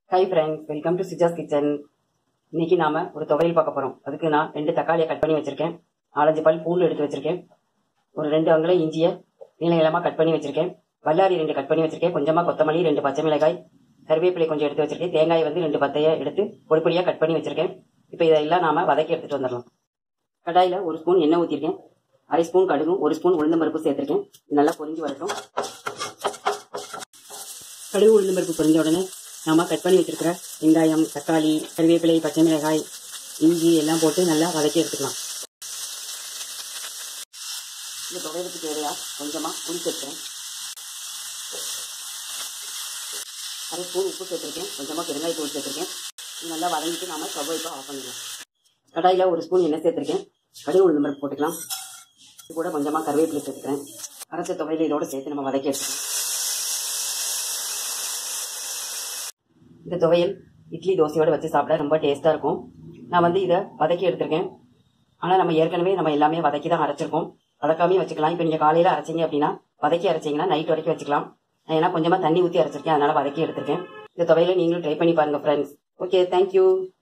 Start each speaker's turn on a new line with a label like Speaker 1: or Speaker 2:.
Speaker 1: hi friends welcome to Sija's kitchen இன்னைக்கு நாம ஒரு துவையல் பார்க்க போறோம் அதுக்கு நான் ரெண்டு தக்காளியை கட் பண்ணி வச்சிருக்கேன் நாலஞ்சு பல் பூண்டு எடுத்து வச்சிருக்கேன் ஒரு ரெண்டு அங்குலம் இஞ்சியை நீள நீளமா கட் பண்ணி வச்சிருக்கேன் வல்லாரி ரெண்டு கட் பண்ணி வச்சிருக்கேன் கொஞ்சமா கொத்தமல்லி ரெண்டு பச்சை மிளகாய் கருவேப்பிலை கொஞ்சம் எடுத்து வச்சிருக்கேன் தேங்காய் வந்து ரெண்டு பத்தையை எடுத்து பொடி பொடியா கட் பண்ணி வச்சிருக்கேன் இப்போ இதெல்லாம் நாம வதக்கி எடுத்துட்டு வந்துடலாம் கடாயில ஒரு ஸ்பூன் எண்ணெய் ஊற்றிருக்கேன் அரை ஸ்பூன் கடுகும் ஒரு ஸ்பூன் உளுந்தம் பருப்பு சேர்த்திருக்கேன் இது நல்லா பொரிஞ்சு வரட்டும் கடுகு உளுந்தம் பருப்பு பொரிஞ்ச உடனே நாம கட் பண்ணி வச்சிருக்கிற வெங்காயம் தக்காளி கருவேப்பிலை பச்சை மிளகாய் இஞ்சி எல்லாம் போட்டு நல்லா வதக்கி எடுத்துக்கலாம் இந்த துவையலுக்கு தேவையா கொஞ்சமா புளி சேர்த்துக்கிறேன் அரை ஸ்பூன் உப்பு சேர்த்துருக்கேன் கொஞ்சமா பெருங்காயத்தூள் சேர்த்துருக்கேன் இது நல்லா வதங்கிட்டு நாம ஸ்டவ் இப்போ ஆஃப் பண்ணிடலாம் கடாயில் ஒரு ஸ்பூன் எண்ணெய் சேர்த்துருக்கேன் கடுகு உளுந்தம் பருப்பு போட்டுக்கலாம் இது கூட கொஞ்சமா கருவேப்பிலை சேர்த்துக்கிறேன் அரைச்ச துவையில இதோட சேர்த்து நம்ம வதக்கி எடுத்துக்கலாம் இந்த துவையல் இட்லி தோசையோட வச்சு சாப்பிட ரொம்ப டேஸ்டா இருக்கும் நான் வந்து இதை வதக்கி எடுத்திருக்கேன் ஆனா நம்ம ஏற்கனவே நம்ம எல்லாமே வதக்கி தான் அரைச்சிருக்கோம் வதக்காமே வச்சுக்கலாம் இப்போ நீங்க காலையில அரைச்சீங்க அப்படின்னா வதக்கி அரைச்சீங்கன்னா நைட் வரைக்கும் வச்சுக்கலாம் நான் ஏன்னா கொஞ்சமா தண்ணி ஊற்றி அரைச்சிருக்கேன் அதனால வதக்கி எடுத்திருக்கேன் இந்த துவையில நீங்களும் ட்ரை பண்ணி பாருங்க ஃப்ரெண்ட்ஸ் ஓகே தேங்க்யூ